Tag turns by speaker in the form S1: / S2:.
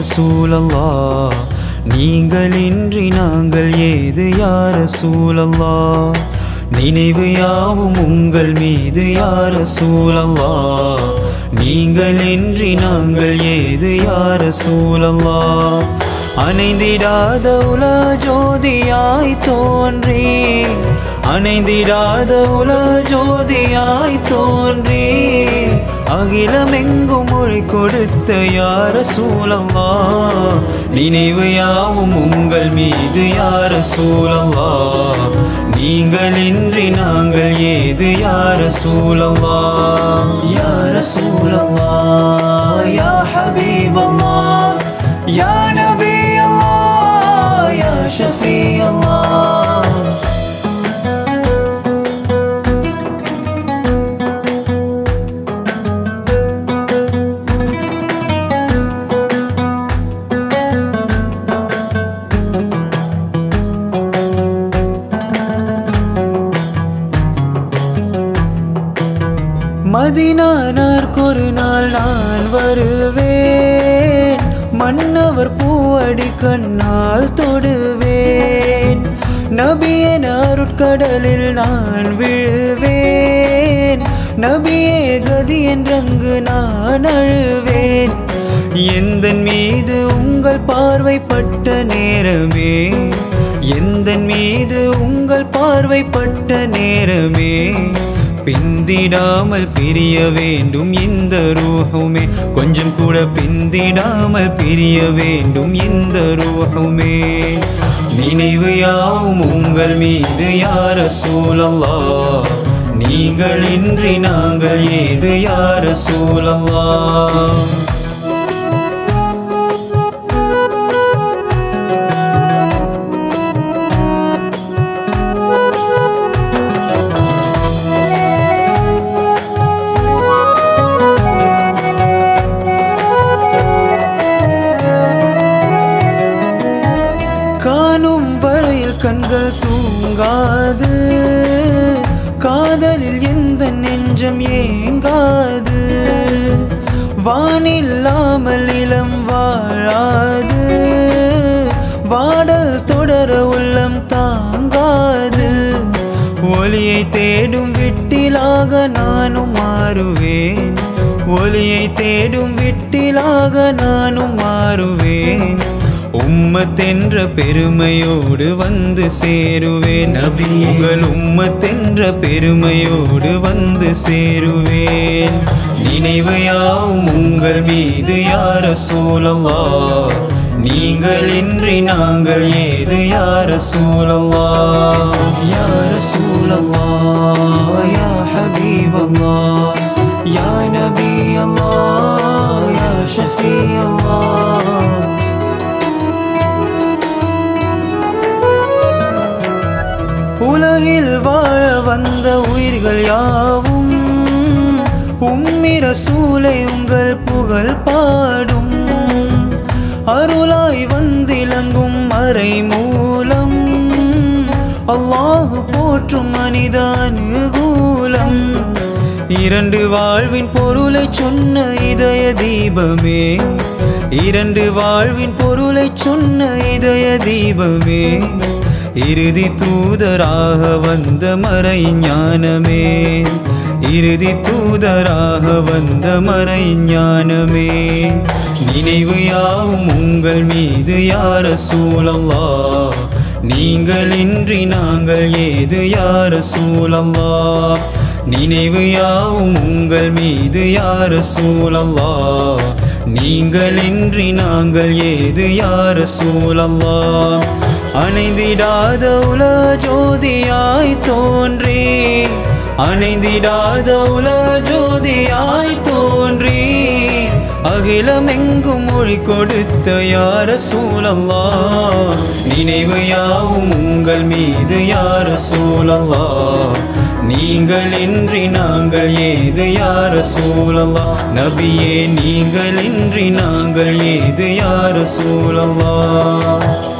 S1: சூழல்லா நீங்களின்றி நாங்கள் ஏது யார சூழல்லா நினைவு யாவும் உங்கள் மீது யார சூழல்லா நீங்களின்றி நாங்கள் ஏது யார சூழல்லா அணைந்திடாத உல ஜோதியாய் தோன்றி அணைந்திடாத உல ஜோதியாய் தோன்றி அகிலமெங்கும் மொழி கொடுத்த யார சூழல்லா நினைவு யாவும் உங்கள் மீது யார சூழல்லா நீங்களின்றி நாங்கள் ஏது யார சூழல்லா யார சூழல்லா யா ஹபீபல்லா யா நபி அல்லாஹ் யா ஷஃபி அல்லாஹ் மதினானார்க்கொரு நாள் நான் வருவேன் மன்னவர் பூவடி கண்ணால் தொடுவேன் நபியன் அருட்கடலில் நான் விழுவேன் நபியே கதி என்றங்கு நான் அழுவேன் எந்த மீது உங்கள் பார்வைப்பட்ட நேரமே எந்த மீது உங்கள் பார்வைப்பட்ட நேரமே பிந்திடாமல் பிரிய வேண்டும் இந்த ரூஹுமே கொஞ்சம் கூட பிந்திடாமல் பிரிய வேண்டும் இந்த ரூஹுமே நினைவு யாவும் உங்கள் மீது யார சூழல்லா நீங்கள் இன்றி நாங்கள் ஏது யார சூழல்லா காணும் வரையில் கண்கள் தூங்காது காதலில் எந்த நெஞ்சம் ஏங்காது வானில்லாமல் இளம் வாழாது வாடல் தொடர உள்ளம் தாங்காது ஒளியை தேடும் விட்டிலாக நானும் மாறுவேன் ஒளியை தேடும் விட்டிலாக நானும் மாறுவேன் உம்மத்தென்ற பெருமையோடு வந்து சேருவேன் நபி உங்கள் உம்மத்தென்ற பெருமையோடு வந்து சேருவேன் நினைவு யாவும் உங்கள் மீது யார சூழல்லா நீங்கள் இன்றி நாங்கள் ஏது யார சூழல்லா யார சூழல்லா யா ஹபீபல்லா யா நபி அல்லாஹ் யா ஷஃபி அல்லாஹ் உலகில் வாழ வந்த உயிர்கள் யாவும் உம்மிர சூலை உங்கள் புகழ் பாடும் அருளாய் வந்திலங்கும் மறை மூலம் அல்லாஹு போற்றும் மனித அனுகூலம் இரண்டு வாழ்வின் பொருளை சொன்ன இதய தீபமே இரண்டு வாழ்வின் பொருளை சொன்ன இதய தீபமே இறுதி தூதராக வந்த மறை ஞானமே இறுதி தூதராக வந்த மறை ஞானமே நினைவு யாவும் உங்கள் மீது யார சூழல்லா நீங்கள் இன்றி நாங்கள் ஏது யார சூழல்லா நினைவு யாவும் உங்கள் மீது யார சூழல்லா நீங்கள் இன்றி நாங்கள் ஏது யார சூழல்லா அணைந்திடாத உல ஜோதியாய் தோன்றி அணைந்திடாத உல ஜோதியாய் தோன்றி அகிலமெங்கும் மொழி கொடுத்த யார சூழல்லா நினைவு யாவும் உங்கள் மீது யார சூழல்லா நீங்கள் இன்றி நாங்கள் ஏது யார சூழல்லா நபியே நீங்கள் இன்றி நாங்கள் ஏது யார சூழல்லா